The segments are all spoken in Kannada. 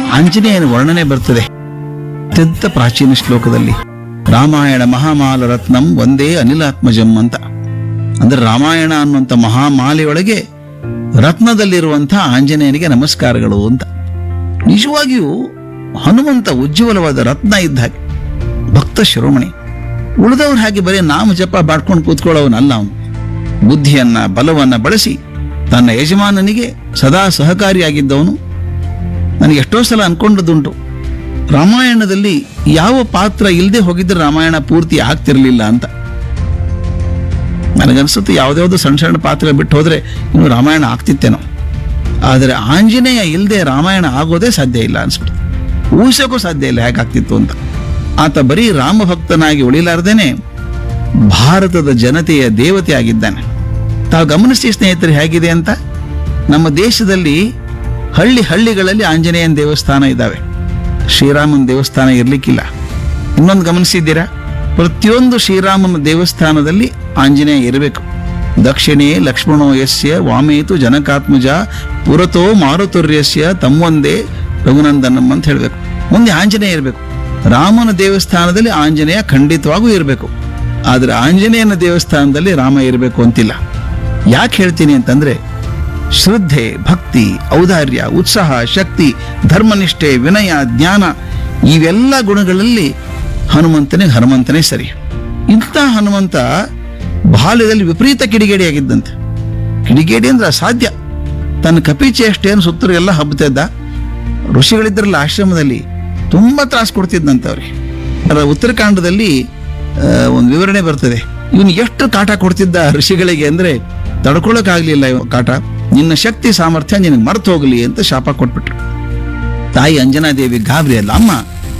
ಆಂಜನೇಯನ ವರ್ಣನೆ ಬರ್ತದೆ ಅತ್ಯಂತ ಪ್ರಾಚೀನ ಶ್ಲೋಕದಲ್ಲಿ ರಾಮಾಯಣ ಮಹಾಮಾಲ ರತ್ನಂ ಒಂದೇ ಅನಿಲಾತ್ಮಜಂ ಅಂತ ಅಂದ್ರೆ ರಾಮಾಯಣ ಅನ್ನುವಂಥ ಮಹಾಮಾಲೆಯೊಳಗೆ ರತ್ನದಲ್ಲಿರುವಂತಹ ಆಂಜನೇಯನಿಗೆ ನಮಸ್ಕಾರಗಳು ಅಂತ ನಿಜವಾಗಿಯೂ ಹನುಮಂತ ಉಜ್ವಲವಾದ ರತ್ನ ಇದ್ದ ಹಾಗೆ ಭಕ್ತ ಶಿರೋಮಣಿ ಉಳಿದವ್ರು ಹಾಗೆ ಬರೀ ನಾಮ ಜಪ ಮಾಡ್ಕೊಂಡು ಕೂತ್ಕೊಳ್ಳೋವನಲ್ಲ ಅವನು ಬುದ್ಧಿಯನ್ನ ಬಲವನ್ನ ಬಳಸಿ ತನ್ನ ಯಜಮಾನನಿಗೆ ಸದಾ ಸಹಕಾರಿಯಾಗಿದ್ದವನು ನನಗೆ ಎಷ್ಟೋ ಸಲ ಅನ್ಕೊಂಡದ್ದುಂಟು ರಾಮಾಯಣದಲ್ಲಿ ಯಾವ ಪಾತ್ರ ಇಲ್ಲದೆ ಹೋಗಿದ್ರೆ ರಾಮಾಯಣ ಪೂರ್ತಿ ಆಗ್ತಿರ್ಲಿಲ್ಲ ಅಂತ ನನಗನ್ಸುತ್ತೆ ಯಾವ್ದಾವ್ದು ಸಣ್ಣ ಸಣ್ಣ ಪಾತ್ರ ಬಿಟ್ಟು ಹೋದ್ರೆ ಇನ್ನು ರಾಮಾಯಣ ಆಗ್ತಿತ್ತೇನೋ ಆದರೆ ಆಂಜನೇಯ ಇಲ್ಲದೆ ರಾಮಾಯಣ ಆಗೋದೇ ಸಾಧ್ಯ ಇಲ್ಲ ಅನ್ಸ್ಬಿಟ್ಟು ಊಹಿಸೋಕ್ಕೂ ಸಾಧ್ಯ ಇಲ್ಲ ಹೇಗಾಗ್ತಿತ್ತು ಅಂತ ಆತ ಬರೀ ರಾಮಭಕ್ತನಾಗಿ ಉಳಿಲಾರ್ದೇನೆ ಭಾರತದ ಜನತೆಯ ದೇವತೆ ಆಗಿದ್ದಾನೆ ತಾವು ಗಮನಿಸಿ ಸ್ನೇಹಿತರೆ ಹೇಗಿದೆ ಅಂತ ನಮ್ಮ ದೇಶದಲ್ಲಿ ಹಳ್ಳಿ ಹಳ್ಳಿಗಳಲ್ಲಿ ಆಂಜನೇಯನ ದೇವಸ್ಥಾನ ಇದ್ದಾವೆ ಶ್ರೀರಾಮನ ದೇವಸ್ಥಾನ ಇರ್ಲಿಕ್ಕಿಲ್ಲ ಇನ್ನೊಂದು ಗಮನಿಸಿದ್ದೀರಾ ಪ್ರತಿಯೊಂದು ಶ್ರೀರಾಮನ ದೇವಸ್ಥಾನದಲ್ಲಿ ಆಂಜನೇಯ ಇರಬೇಕು ದಕ್ಷಿಣೇ ಲಕ್ಷ್ಮಣೋ ಯಸ್ಯ ವಾಮೇತು ಜನಕಾತ್ಮಜ ಪುರತೋ ಮಾರುತುರ್ಯಸ್ಯ ತಮ್ಮೊಂದೇ ರಘುನಂದನಂ ಅಂತ ಹೇಳಬೇಕು ಮುಂದೆ ಆಂಜನೇಯ ಇರಬೇಕು ರಾಮನ ದೇವಸ್ಥಾನದಲ್ಲಿ ಆಂಜನೇಯ ಖಂಡಿತವಾಗೂ ಇರಬೇಕು ಆದರೆ ಆಂಜನೇಯನ ದೇವಸ್ಥಾನದಲ್ಲಿ ರಾಮ ಇರಬೇಕು ಅಂತಿಲ್ಲ ಯಾಕೆ ಹೇಳ್ತೀನಿ ಅಂತಂದ್ರೆ ಶ್ರದ್ಧೆ ಭಕ್ತಿ ಔದಾರ್ಯ ಉತ್ಸಾಹ ಶಕ್ತಿ ಧರ್ಮನಿಷ್ಠೆ ವಿನಯ ಜ್ಞಾನ ಇವೆಲ್ಲ ಗುಣಗಳಲ್ಲಿ ಹನುಮಂತನಿಗೆ ಹನುಮಂತನೇ ಸರಿ ಇಂಥ ಹನುಮಂತ ಬಾಲ್ಯದಲ್ಲಿ ವಿಪರೀತ ಕಿಡಿಗೇಡಿಯಾಗಿದ್ದಂತೆ ಕಿಡಿಗೇಡಿ ಅಂದ್ರೆ ಅಸಾಧ್ಯ ತನ್ನ ಕಪಿಚೆ ಅಷ್ಟೇನು ಸುತ್ತರಿಗೆಲ್ಲ ಹಬ್ಬತಿದ್ದ ಋಷಿಗಳಿದ್ರಲ್ಲ ಆಶ್ರಮದಲ್ಲಿ ತುಂಬಾ ತ್ರಾಸ ಕೊಡ್ತಿದ್ದಂತೆ ಅವ್ರಿಗೆ ಅದರ ಉತ್ತರಕಾಂಡದಲ್ಲಿ ಆ, ಒಂದು ವಿವರಣೆ ಬರ್ತದೆ ಇವನು ಎಷ್ಟು ಕಾಟ ಕೊಡ್ತಿದ್ದ ಋಷಿಗಳಿಗೆ ಅಂದ್ರೆ ತಡ್ಕೊಳಕ್ಕಾಗ್ಲಿಲ್ಲ ಇವ ಕಾಟ ನಿನ್ನ ಶಕ್ತಿ ಸಾಮರ್ಥ್ಯ ನಿನಗೆ ಮರೆತು ಹೋಗಲಿ ಅಂತ ಶಾಪ ಕೊಟ್ಬಿಟ್ರು ತಾಯಿ ಅಂಜನಾದೇವಿ ಗಾಬರಿ ಅಲ್ಲ ಅಮ್ಮ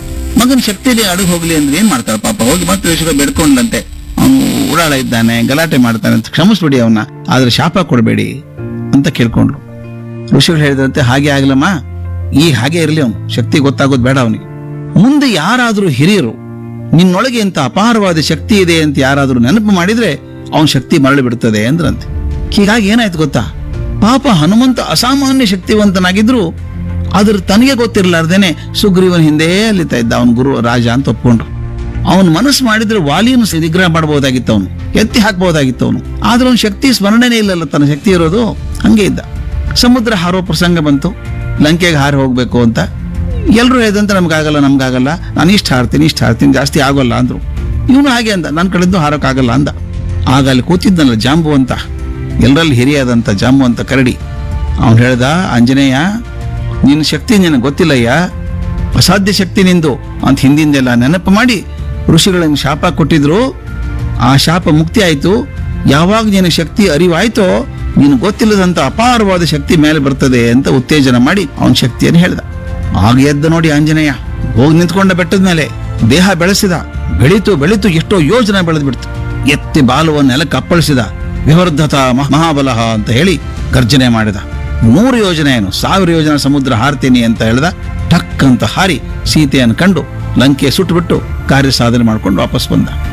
ಮಗನ ಶಕ್ತಿಯಲ್ಲಿ ಅಡುಗೆ ಹೋಗ್ಲಿ ಅಂದ್ರೆ ಏನ್ ಮಾಡ್ತಾಳೆ ಪಾಪ ಹೋಗಿ ಮತ್ತೆ ಋಷಿಗಳು ಬೆಡ್ಕೊಂಡಂತೆ ಅವನು ಉಡಾಳ ಇದ್ದಾನೆ ಗಲಾಟೆ ಮಾಡ್ತಾನೆ ಅಂತ ಕ್ಷಮಿಸ್ಬಿಡಿ ಅವನ್ನ ಆದ್ರೆ ಶಾಪ ಕೊಡಬೇಡಿ ಅಂತ ಕೇಳ್ಕೊಂಡ್ರು ಋಷಿಗಳು ಹೇಳಿದಂತೆ ಹಾಗೆ ಆಗ್ಲಮ್ಮ ಈಗ ಹಾಗೆ ಇರಲಿ ಅವನು ಶಕ್ತಿ ಗೊತ್ತಾಗೋದು ಬೇಡ ಅವನಿಗೆ ಮುಂದೆ ಯಾರಾದರೂ ಹಿರಿಯರು ನಿನ್ನೊಳಗೆ ಇಂಥ ಅಪಾರವಾದ ಶಕ್ತಿ ಇದೆ ಅಂತ ಯಾರಾದರೂ ನೆನಪು ಮಾಡಿದ್ರೆ ಅವನ ಶಕ್ತಿ ಮರಳಿ ಬಿಡ್ತದೆ ಅಂದ್ರಂತೆ ಹೀಗಾಗಿ ಏನಾಯ್ತು ಗೊತ್ತಾ ಪಾಪ ಹನುಮಂತ ಅಸಾಮಾನ್ಯ ಶಕ್ತಿವಂತನಾಗಿದ್ರು ಆದ್ರೆ ತನಗೆ ಗೊತ್ತಿರಲಾರ್ದೇನೆ ಸುಗ್ರೀವನ ಹಿಂದೆ ಅಲ್ಲಿತಾ ಇದ್ದ ಅವನ ಗುರು ರಾಜ ಅಂತ ಒಪ್ಕೊಂಡ್ರು ಅವನ ಮನಸ್ಸು ಮಾಡಿದ್ರೆ ವಾಲಿಯನ್ನು ಸ- ನಿಗ್ರಹ ಮಾಡಬಹುದಾಗಿತ್ತು ಅವನು ಎತ್ತಿ ಹಾಕಬಹುದಾಗಿತ್ತು ಅವನು ಆದ್ರೆ ಅವನ ಶಕ್ತಿ ಸ್ಮರಣೆನೇ ಇಲ್ಲಲ್ಲ ತನ್ನ ಶಕ್ತಿ ಇರೋದು ಹಂಗೆ ಇದ್ದ ಸಮುದ್ರ ಹಾರೋ ಪ್ರಸಂಗ ಬಂತು ಲಂಕೆಗೆ ಹಾರಿ ಹೋಗ್ಬೇಕು ಅಂತ ಎಲ್ಲರೂ ಹೇಳಿದಂತೆ ನಮ್ಗಾಗಲ್ಲ ನಮ್ಗಾಗಲ್ಲ ನಾನು ಇಷ್ಟು ಹಾರ್ತೀನಿ ಇಷ್ಟು ಹಾರ್ತೀನಿ ಜಾಸ್ತಿ ಆಗೋಲ್ಲ ಅಂದ್ರು ಇವನು ಹಾಗೆ ಅಂದ ನನ್ನ ಕಡೆದ್ದು ಹಾರೋಕ್ಕಾಗಲ್ಲ ಅಂದ ಆಗ ಅಲ್ಲಿ ಕೂತಿದ್ನಲ್ಲ ಜಾಂಬು ಅಂತ ಎಲ್ಲರಲ್ಲಿ ಹಿರಿಯಾದಂಥ ಜಾಂಬು ಅಂತ ಕರಡಿ ಅವನು ಹೇಳ್ದ ಆಂಜನೇಯ ನಿನ್ನ ಶಕ್ತಿ ನಿನಗೆ ಗೊತ್ತಿಲ್ಲಯ್ಯ ಅಸಾಧ್ಯ ಶಕ್ತಿ ನಿಂದು ಅಂತ ಹಿಂದಿಂದೆಲ್ಲ ನೆನಪು ಮಾಡಿ ಋಷಿಗಳನ್ನು ಶಾಪ ಕೊಟ್ಟಿದ್ರು ಆ ಶಾಪ ಮುಕ್ತಿ ಆಯ್ತು ಯಾವಾಗ ನಿನ್ನ ಶಕ್ತಿ ಅರಿವಾಯ್ತೋ ನೀನು ಗೊತ್ತಿಲ್ಲದಂತ ಅಪಾರವಾದ ಶಕ್ತಿ ಮೇಲೆ ಬರ್ತದೆ ಅಂತ ಉತ್ತೇಜನ ಮಾಡಿ ಅವನ ಶಕ್ತಿಯನ್ನು ಹೇಳ್ದ ಆಗ ಎದ್ದ ನೋಡಿ ಆಂಜನೇಯ ಹೋಗಿ ನಿಂತ್ಕೊಂಡ ಬೆಟ್ಟದ ಮೇಲೆ ದೇಹ ಬೆಳೆಸಿದ ಬೆಳೀತು ಬೆಳೀತು ಎಷ್ಟೋ ಯೋಜನೆ ಬೆಳೆದು ಬಿಡ್ತು ಎತ್ತಿ ಬಾಲವನ್ನು ನೆಲಕ್ಕೆ ಅಪ್ಪಳಿಸಿದ ವಿವರ್ಧತ ಮಹ- ಮಹಾಬಲಹ ಅಂತ ಹೇಳಿ ಗರ್ಜನೆ ಮಾಡಿದ ನೂರು ಯೋಜನೆ ಏನು ಸಾವಿರ ಯೋಜನೆ ಸಮುದ್ರ ಹಾರ್ತೀನಿ ಅಂತ ಹೇಳ್ದ ಟಕ್ ಅಂತ ಹಾರಿ ಸೀತೆಯನ್ನು ಕಂಡು ಲಂಕೆ ಸುಟ್ಟುಬಿಟ್ಟು ಕಾರ್ಯ ಸಾಧನೆ ಮಾಡ್ಕೊಂಡು ವಾಪಸ್ ಬಂದ